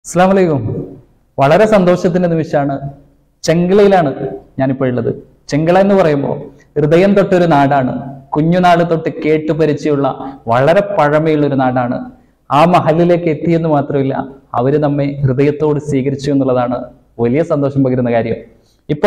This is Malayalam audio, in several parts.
അസ്സാം വലൈക്കും വളരെ സന്തോഷത്തിന്റെ നിമിഷമാണ് ചെങ്കളയിലാണ് ഞാനിപ്പോൾ ഉള്ളത് ചെങ്കള എന്ന് പറയുമ്പോൾ ഹൃദയം തൊട്ടൊരു നാടാണ് കുഞ്ഞുനാട് തൊട്ട് കേട്ടു പരിചയമുള്ള വളരെ പഴമയുള്ള ഒരു നാടാണ് ആ മഹലിലേക്ക് എത്തിയെന്ന് മാത്രമല്ല അവര് നമ്മെ ഹൃദയത്തോട് സ്വീകരിച്ചു എന്നുള്ളതാണ് വലിയ സന്തോഷം പകരുന്ന കാര്യം ഇപ്പോ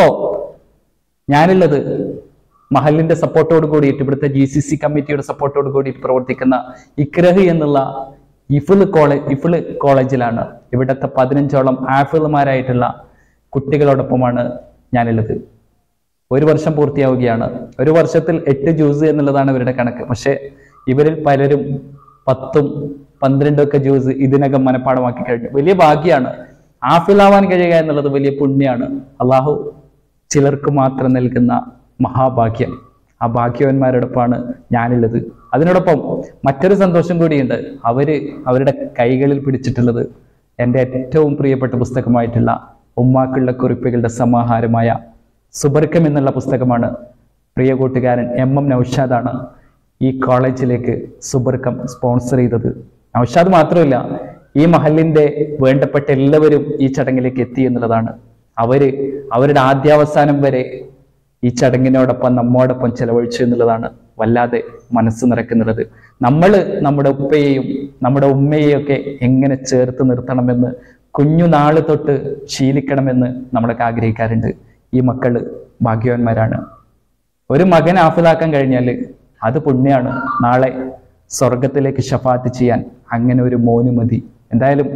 ഞാനുള്ളത് മഹലിന്റെ സപ്പോർട്ടോട് കൂടിയിട്ട് ഇവിടുത്തെ ജി സി സി കമ്മിറ്റിയുടെ സപ്പോർട്ടോട് കൂടിയിട്ട് പ്രവർത്തിക്കുന്ന ഇക്രഹ് എന്നുള്ള ഇഫിള് കോളേജ് ഇഫിള് കോളേജിലാണ് ഇവിടുത്തെ പതിനഞ്ചോളം ആഫിളുമാരായിട്ടുള്ള കുട്ടികളോടൊപ്പമാണ് ഞാനുള്ളത് ഒരു വർഷം പൂർത്തിയാവുകയാണ് ഒരു വർഷത്തിൽ എട്ട് ജ്യൂസ് എന്നുള്ളതാണ് ഇവരുടെ കണക്ക് പക്ഷെ ഇവരിൽ പലരും പത്തും പന്ത്രണ്ടും ഒക്കെ ജ്യൂസ് ഇതിനകം മനഃപ്പാടമാക്കി കഴിഞ്ഞു വലിയ ഭാഗ്യമാണ് ആഫിലാവാൻ കഴിയുക എന്നുള്ളത് വലിയ പുണ്യാണ് അള്ളാഹു ചിലർക്ക് മാത്രം നൽകുന്ന മഹാഭാഗ്യം ആ ഭാഗ്യവന്മാരോടൊപ്പമാണ് ഞാനുള്ളത് അതിനോടൊപ്പം മറ്റൊരു സന്തോഷം കൂടിയുണ്ട് അവര് അവരുടെ കൈകളിൽ പിടിച്ചിട്ടുള്ളത് എൻ്റെ ഏറ്റവും പ്രിയപ്പെട്ട പുസ്തകമായിട്ടുള്ള ഉമ്മാക്കുള്ള കുറിപ്പുകളുടെ സമാഹാരമായ സുബർക്കം എന്നുള്ള പുസ്തകമാണ് പ്രിയ കൂട്ടുകാരൻ എം എം നൌഷാദാണ് ഈ കോളേജിലേക്ക് സുബർക്കം സ്പോൺസർ ചെയ്തത് നൌഷാദ് മാത്രമല്ല ഈ മഹലിന്റെ വേണ്ടപ്പെട്ട എല്ലാവരും ഈ ചടങ്ങിലേക്ക് എത്തി എന്നുള്ളതാണ് അവര് അവരുടെ ആദ്യാവസാനം വരെ ഈ ചടങ്ങിനോടൊപ്പം നമ്മോടൊപ്പം ചെലവഴിച്ചു എന്നുള്ളതാണ് വല്ലാതെ മനസ്സ് നിറയ്ക്കുന്നുള്ളത് നമ്മൾ നമ്മുടെ ഉപ്പയെയും നമ്മുടെ ഉമ്മയെയും ഒക്കെ എങ്ങനെ ചേർത്ത് നിർത്തണമെന്ന് കുഞ്ഞുനാള് തൊട്ട് ശീലിക്കണമെന്ന് നമ്മളൊക്കെ ആഗ്രഹിക്കാറുണ്ട് ഈ മക്കള് ഭാഗ്യവാന്മാരാണ് ഒരു മകൻ ആഫിലാക്കാൻ കഴിഞ്ഞാൽ അത് പുണ്യാണ് നാളെ സ്വർഗത്തിലേക്ക് ഷഫാത്ത് ചെയ്യാൻ അങ്ങനെ ഒരു മോന് മതി എന്തായാലും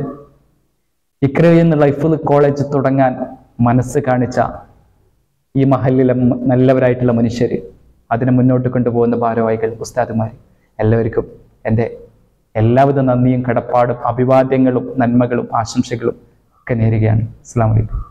ഇക്ര എന്നുള്ള ഇഫുൽ കോളേജ് തുടങ്ങാൻ മനസ്സ് കാണിച്ച ഈ മഹലിലെ മ- നല്ലവരായിട്ടുള്ള മനുഷ്യർ അതിനെ മുന്നോട്ട് കൊണ്ടുപോകുന്ന ഭാരവാഹികൾ ഉസ്താദുമാർ എല്ലാവർക്കും എൻ്റെ എല്ലാവിധ നന്ദിയും കടപ്പാടും അഭിവാദ്യങ്ങളും നന്മകളും ആശംസകളും ഒക്കെ നേരുകയാണ് അസ്സാം വലൈക്കും